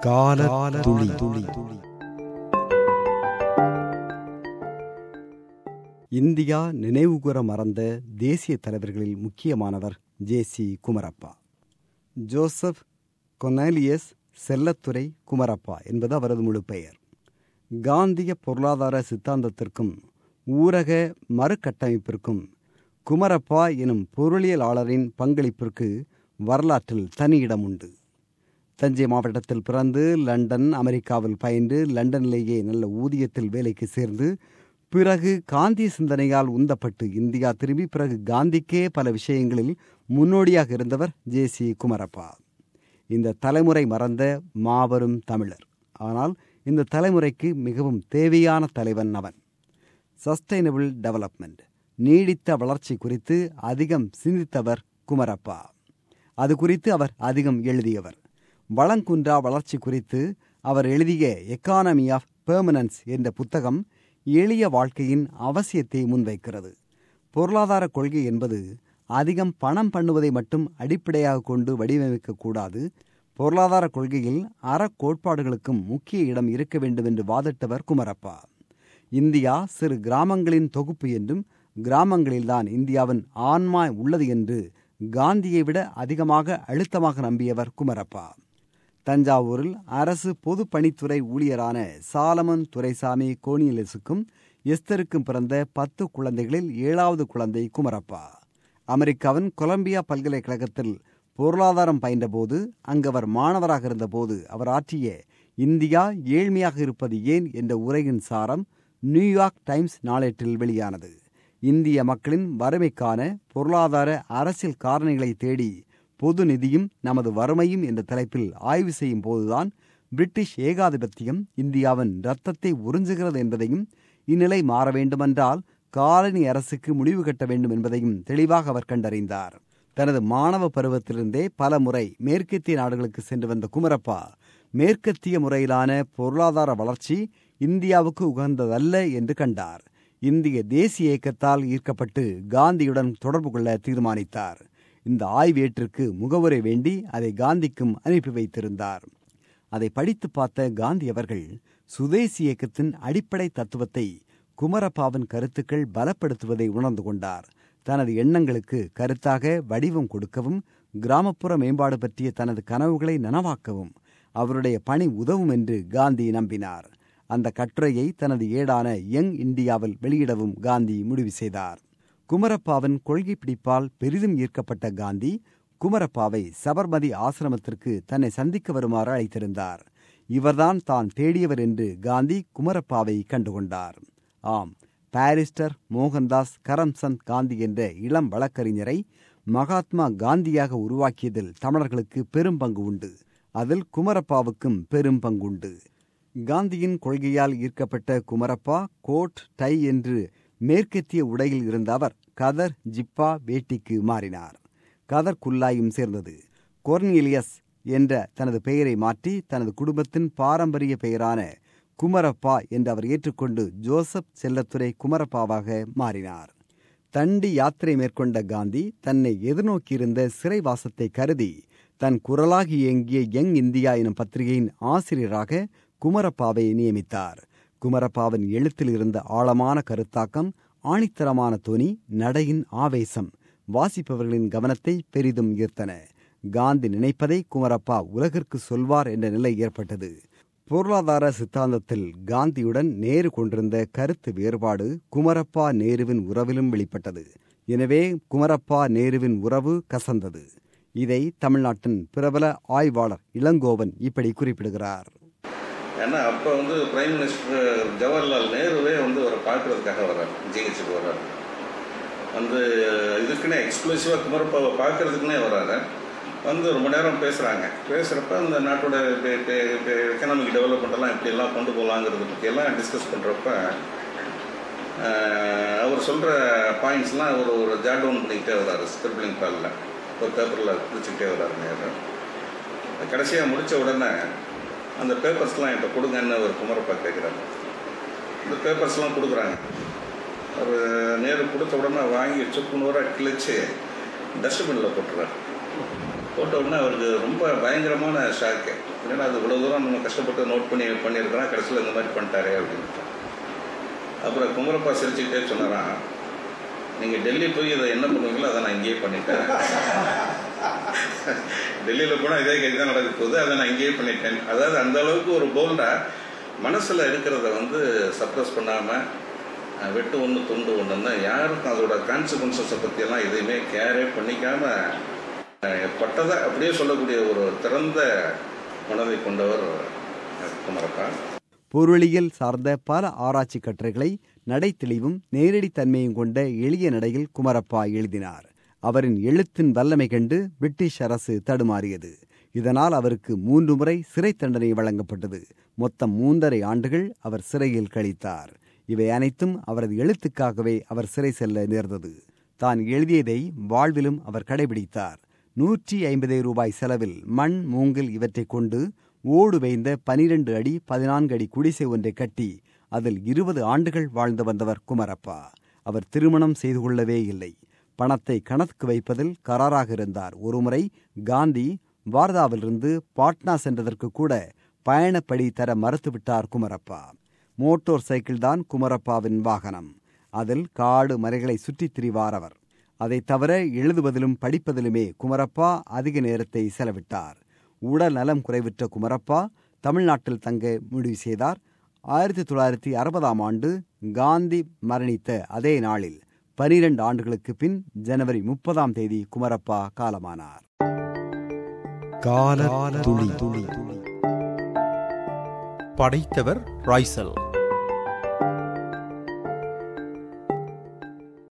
கால துளி துளி இந்தியா நினைவுகூர மறந்த தேசிய தலைவர்களில் முக்கியமானவர் J C Kumarappa Joseph Cornelius Chellathurai Kumarappa என்பது அவரது முழு பெயர் காந்திய பொருளாதார சித்தாந்தத்திற்கும் ஊரக மறுகட்டமைப்பிற்கும் குமரப்பா எனும் பொருளியலாளரின் பங்களிப்பிற்கு வரலாற்றில் தனி இடம் உண்டு தஞ்சை மாவட்டத்தில் பிறந்து லண்டன் அமெரிக்காவில் பயின்று லண்டனிலேயே நல்ல ஊதியத்தில் வேலைக்கு சேர்ந்து பிறகு காந்திய சிந்தனையால் உந்தப்பட்டு இந்தியா திரும்பி பிறகு காந்திக்கே பல விஷயங்களில் முன்னோடியாக இருந்தவர் ஜே சி குமரப்பா இந்த தலைமுறை மறந்த மாபெரும் தமிழர் ஆனால் இந்த தலைமுறைக்கு மிகவும் தேவையான தலைவன் அவன் சஸ்டைனபிள் டெவலப்மெண்ட் நீடித்த வளர்ச்சி குறித்து அதிகம் சிந்தித்தவர் குமரப்பா அது குறித்து அவர் அதிகம் எழுதியவர் வளங்குன்றா வளர்ச்சி குறித்து அவர் எழுதிய எக்கானமி ஆஃப் பெர்மனன்ஸ் என்ற புத்தகம் எளிய வாழ்க்கையின் அவசியத்தை முன்வைக்கிறது பொருளாதார கொள்கை என்பது அதிகம் பணம் பண்ணுவதை மட்டும் அடிப்படையாக கொண்டு வடிவமைக்கக்கூடாது பொருளாதார கொள்கையில் அறக்கோட்பாடுகளுக்கும் முக்கிய இடம் இருக்க வேண்டும் என்று வாதிட்டவர் குமரப்பா இந்தியா சிறு கிராமங்களின் தொகுப்பு என்றும் கிராமங்களில்தான் இந்தியாவின் ஆன்மா உள்ளது என்று காந்தியை விட அதிகமாக அழுத்தமாக நம்பியவர் குமரப்பா தஞ்சாவூரில் அரசு பொதுப்பணித்துறை ஊழியரான சாலமன் துரைசாமி கோனியலிசுக்கும் எஸ்தருக்கும் பிறந்த பத்து குழந்தைகளில் ஏழாவது குழந்தை குமரப்பா அமெரிக்காவின் கொலம்பியா பல்கலைக்கழகத்தில் பொருளாதாரம் பயின்றபோது அங்கு அவர் மாணவராக இருந்தபோது அவர் ஆற்றிய இந்தியா ஏழ்மையாக இருப்பது ஏன் என்ற உரையின் சாரம் நியூயார்க் டைம்ஸ் நாளேட்டில் வெளியானது இந்திய மக்களின் வறுமைக்கான பொருளாதார அரசியல் காரணிகளை தேடி பொது நிதியும் நமது வறுமையும் என்ற தலைப்பில் ஆய்வு செய்யும் போதுதான் பிரிட்டிஷ் ஏகாதிபத்தியம் இந்தியாவின் ரத்தத்தை உறிஞ்சுகிறது என்பதையும் இந்நிலை மாற வேண்டுமென்றால் காலனி அரசுக்கு முடிவு கட்ட வேண்டும் என்பதையும் தெளிவாக அவர் கண்டறிந்தார் தனது மாணவ பருவத்திலிருந்தே பல முறை மேற்கத்திய நாடுகளுக்கு சென்று வந்த குமரப்பா மேற்கத்திய முறையிலான பொருளாதார வளர்ச்சி இந்தியாவுக்கு உகந்ததல்ல என்று கண்டார் இந்திய தேசிய இயக்கத்தால் ஈர்க்கப்பட்டு காந்தியுடன் தொடர்பு கொள்ள தீர்மானித்தார் இந்த ஆய்வேற்றிற்கு முகவுரை வேண்டி அதை காந்திக்கும் அனுப்பி வைத்திருந்தார் அதை படித்து பார்த்த காந்தி அவர்கள் சுதேசி இயக்கத்தின் அடிப்படை தத்துவத்தை குமரப்பாவின் கருத்துக்கள் பலப்படுத்துவதை உணர்ந்து கொண்டார் தனது எண்ணங்களுக்கு கருத்தாக வடிவம் கொடுக்கவும் கிராமப்புற மேம்பாடு பற்றிய தனது கனவுகளை நனவாக்கவும் அவருடைய பணி உதவும் என்று காந்தி நம்பினார் அந்த கட்டுரையை தனது ஏடான யங் இந்தியாவில் வெளியிடவும் காந்தி முடிவு செய்தார் குமரப்பாவின் கொள்கை பிடிப்பால் பெரிதும் ஈர்க்கப்பட்ட காந்தி குமரப்பாவை சபர்மதி ஆசிரமத்திற்கு தன்னை சந்திக்க வருமாறு அழைத்திருந்தார் இவர்தான் தான் தேடியவர் என்று காந்தி குமரப்பாவை கண்டுகொண்டார் ஆம் பாரிஸ்டர் மோகன்தாஸ் கரம்சந்த் காந்தி என்ற இளம் வழக்கறிஞரை மகாத்மா காந்தியாக உருவாக்கியதில் தமிழர்களுக்கு பெரும் பங்கு உண்டு அதில் குமரப்பாவுக்கும் பெரும் பங்குண்டு காந்தியின் கொள்கையால் ஈர்க்கப்பட்ட குமரப்பா கோட் டை என்று மேற்கத்திய உடையில் இருந்த அவர் கதர் ஜிப்பா வேட்டிக்கு மாறினார் கதர் குல்லாயும் சேர்ந்தது கொர்னிலியஸ் என்ற தனது பெயரை மாற்றி தனது குடும்பத்தின் பாரம்பரிய பெயரான குமரப்பா என்று அவர் ஏற்றுக்கொண்டு ஜோசப் செல்லத்துறை குமரப்பாவாக மாறினார் தண்டி யாத்திரை மேற்கொண்ட காந்தி தன்னை எதிர்நோக்கியிருந்த சிறைவாசத்தை கருதி தன் குரலாகி இயங்கிய யங் இந்தியா எனும் பத்திரிகையின் ஆசிரியராக குமரப்பாவை நியமித்தார் குமரப்பாவின் எழுத்தில் இருந்த ஆழமான கருத்தாக்கம் ஆணித்தரமான தொனி நடையின் ஆவேசம் வாசிப்பவர்களின் கவனத்தை பெரிதும் ஈர்த்தன காந்தி நினைப்பதை குமரப்பா உலகிற்கு சொல்வார் என்ற நிலை ஏற்பட்டது பொருளாதார சித்தாந்தத்தில் காந்தியுடன் நேரு கொண்டிருந்த கருத்து வேறுபாடு குமரப்பா நேருவின் உறவிலும் வெளிப்பட்டது எனவே குமரப்பா நேருவின் உறவு கசந்தது இதை தமிழ்நாட்டின் பிரபல ஆய்வாளர் இளங்கோவன் இப்படி குறிப்பிடுகிறார் ஏன்னா அப்போ வந்து பிரைம் மினிஸ்டர் ஜவஹர்லால் நேருவே வந்து அவரை பார்க்கறதுக்காக வர்றார் ஜிஹெச்சுக்கு வர்றார் வந்து இதுக்குன்னே எக்ஸ்க்ளூசிவாக குமரப்பாவை பார்க்கறதுக்குன்னே வர்றாரு வந்து ரொம்ப நேரம் பேசுகிறாங்க பேசுகிறப்ப அந்த நாட்டோட எக்கனாமிக் டெவலப்மெண்ட்டெல்லாம் எப்படியெல்லாம் கொண்டு போகலாங்கிறத பற்றியெல்லாம் டிஸ்கஸ் பண்ணுறப்ப அவர் சொல்கிற பாயிண்ட்ஸ்லாம் அவர் ஒரு ஜாட் டவுன் பண்ணிக்கிட்டே வர்றாரு ஸ்கிரிப்ளிங் காலில் ஒரு பேப்பரில் பிடிச்சிக்கிட்டே வர்றாரு நேரு கடைசியாக முடித்த உடனே அந்த பேப்பர்ஸ்லாம் என்கிட்ட கொடுங்கன்னு ஒரு குமரப்பா கேட்குறாரு இந்த பேப்பர்ஸ்லாம் கொடுக்குறாங்க அவர் நேரு கொடுத்த உடனே வாங்கி சுக்கு நூறாக கிழிச்சு டஸ்ட்பினில் போட்டுறாரு போட்ட உடனே அவருக்கு ரொம்ப பயங்கரமான ஷாக்கு என்னடா அது இவ்வளோ தூரம் நம்ம கஷ்டப்பட்டு நோட் பண்ணி பண்ணியிருக்கிறோம் கடைசியில் இந்த மாதிரி பண்ணிட்டாரே அப்படின்னு அப்புறம் குமரப்பா சிரிச்சுக்கிட்டே சொன்னாராம் நீங்கள் டெல்லி போய் இதை என்ன பண்ணுவீங்களோ அதை நான் இங்கேயே பண்ணிட்டேன் டெல்லியில் போனால் இதே கேள்வி தான் நடக்க போகுது அதை நான் இங்கேயே பண்ணிட்டேன் அதாவது அந்த அளவுக்கு ஒரு போல்டாக மனசில் இருக்கிறத வந்து சப்ரஸ் பண்ணாமல் வெட்டு ஒன்று துண்டு ஒன்றுன்னு யாருக்கும் அதோட கான்சிக்வன்சஸை பற்றியெல்லாம் எதையுமே கேரே பண்ணிக்காம அஹ், பட்டதை அப்படியே சொல்லக்கூடிய ஒரு திறந்த மனதை கொண்டவர் குமரப்பா பொருளியல் சார்ந்த பல ஆராய்ச்சி கட்டுரைகளை நடைத்தெளிவும் நேரடி தன்மையும் கொண்ட எளிய நடையில் குமரப்பா எழுதினார் அவரின் எழுத்தின் வல்லமை கண்டு பிரிட்டிஷ் அரசு தடுமாறியது இதனால் அவருக்கு மூன்று முறை சிறை தண்டனை வழங்கப்பட்டது மொத்தம் மூன்றரை ஆண்டுகள் அவர் சிறையில் கழித்தார் இவை அனைத்தும் அவரது எழுத்துக்காகவே அவர் சிறை செல்ல நேர்ந்தது தான் எழுதியதை வாழ்விலும் அவர் கடைபிடித்தார் நூற்றி ஐம்பது ரூபாய் செலவில் மண் மூங்கில் இவற்றைக் கொண்டு ஓடு வைந்த பனிரெண்டு அடி பதினான்கு அடி குடிசை ஒன்றை கட்டி அதில் இருபது ஆண்டுகள் வாழ்ந்து வந்தவர் குமரப்பா அவர் திருமணம் செய்து கொள்ளவே இல்லை பணத்தை கணக்கு வைப்பதில் கராராக இருந்தார் ஒருமுறை காந்தி வார்தாவிலிருந்து பாட்னா சென்றதற்கு கூட பயணப்படி தர மறுத்துவிட்டார் குமரப்பா மோட்டார் சைக்கிள் தான் குமரப்பாவின் வாகனம் அதில் காடு மலைகளை சுற்றித் திரிவார் அவர் அதைத் தவிர எழுதுவதிலும் படிப்பதிலுமே குமரப்பா அதிக நேரத்தை செலவிட்டார் உடல் நலம் குறைவுற்ற குமரப்பா தமிழ்நாட்டில் தங்க முடிவு செய்தார் ஆயிரத்தி தொள்ளாயிரத்தி அறுபதாம் ஆண்டு காந்தி மரணித்த அதே நாளில் பனிரெண்டு ஆண்டுகளுக்கு பின் ஜனவரி முப்பதாம் தேதி குமரப்பா காலமானார் கால துளி துளி படைத்தவர் ராய்சல்